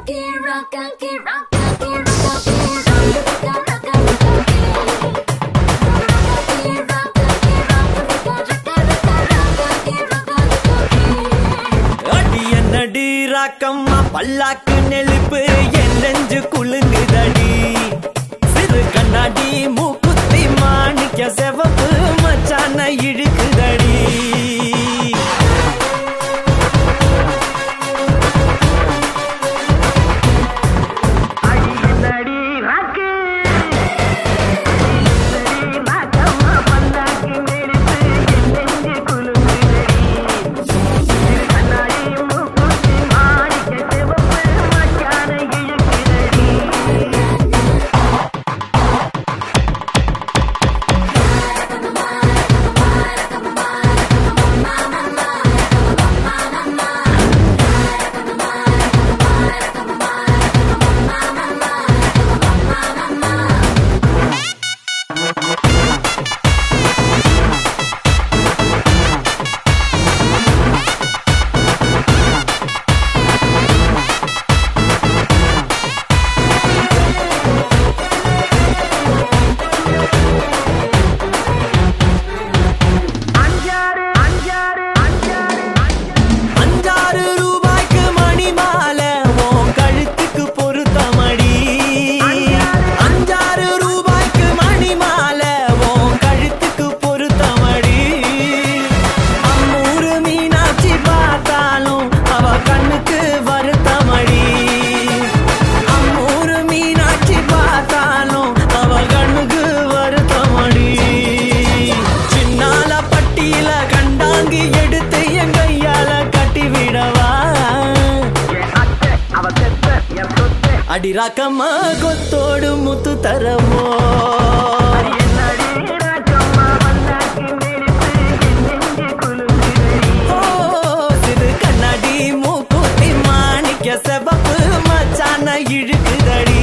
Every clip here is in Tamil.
அடி என்னடி ராக்கம்மா பல்லாக்கு நெளிப்பு என் நெஞ்சு குலுங்குதடி சிறு கண்ணாடி மூக்குத்தி மாணிக்க செவப்பு மச்சான இழுக்குதடி அஞ்சாறு ரூபாய்க்கு மணி மாலை உன் கழுத்துக்கு பொருத்தமடி அஞ்சாறு ரூபாய்க்கு மணி மாலை உன் கழுத்துக்கு பொருத்தமடி அம்மூரு மீனாட்சி பார்த்தாலும் அவ கண்ணுக்கு வருத்தமடி அம்மூரு மீனாட்சி பார்த்தாலும் அவ கண்ணுக்கு வருத்தமடி சின்னால பட்டியில கண்டாங்கி எடுத்து என் கையால கட்டி விடவா அடி ராக்கம்மா கொத்தோடு முத்து தரவோ ஓ, சிறு கண்ணாடி மூக்குத்தி மாணிக்க செவப்பு மச்சான இழுக்குதடி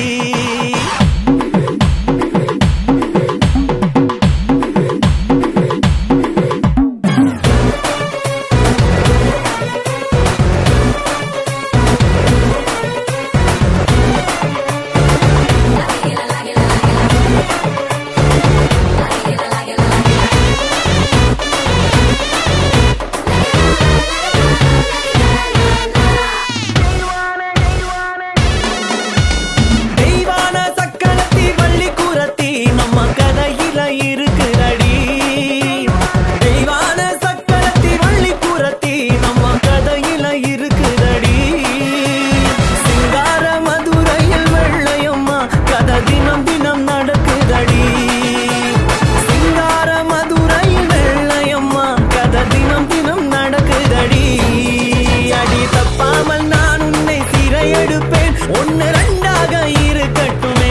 தெய்வான சக்கரத்தி வள்ளி கூரத்தி நம்ம கதையில இருக்குதடி தெய்வான சக்கரத்தி வள்ளி கூரத்தி நம்ம கதையில இருக்குதடி சிங்கார மதுரையில் வெள்ளையம்மா கதை தினம் தினம் நடக்குதடி சிங்கார மதுரையில் வெள்ளையம்மா கதை தினம் தினம் நடக்குதடி அடி தப்பாமல் நான் உன்னை சிறையெடுப்பேன் ஒன்னு ரெண்டாக இருக்கட்டுமே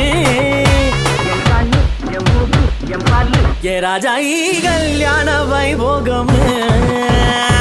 ஏ ராஜா ஈ கல்யாண வைபோகம்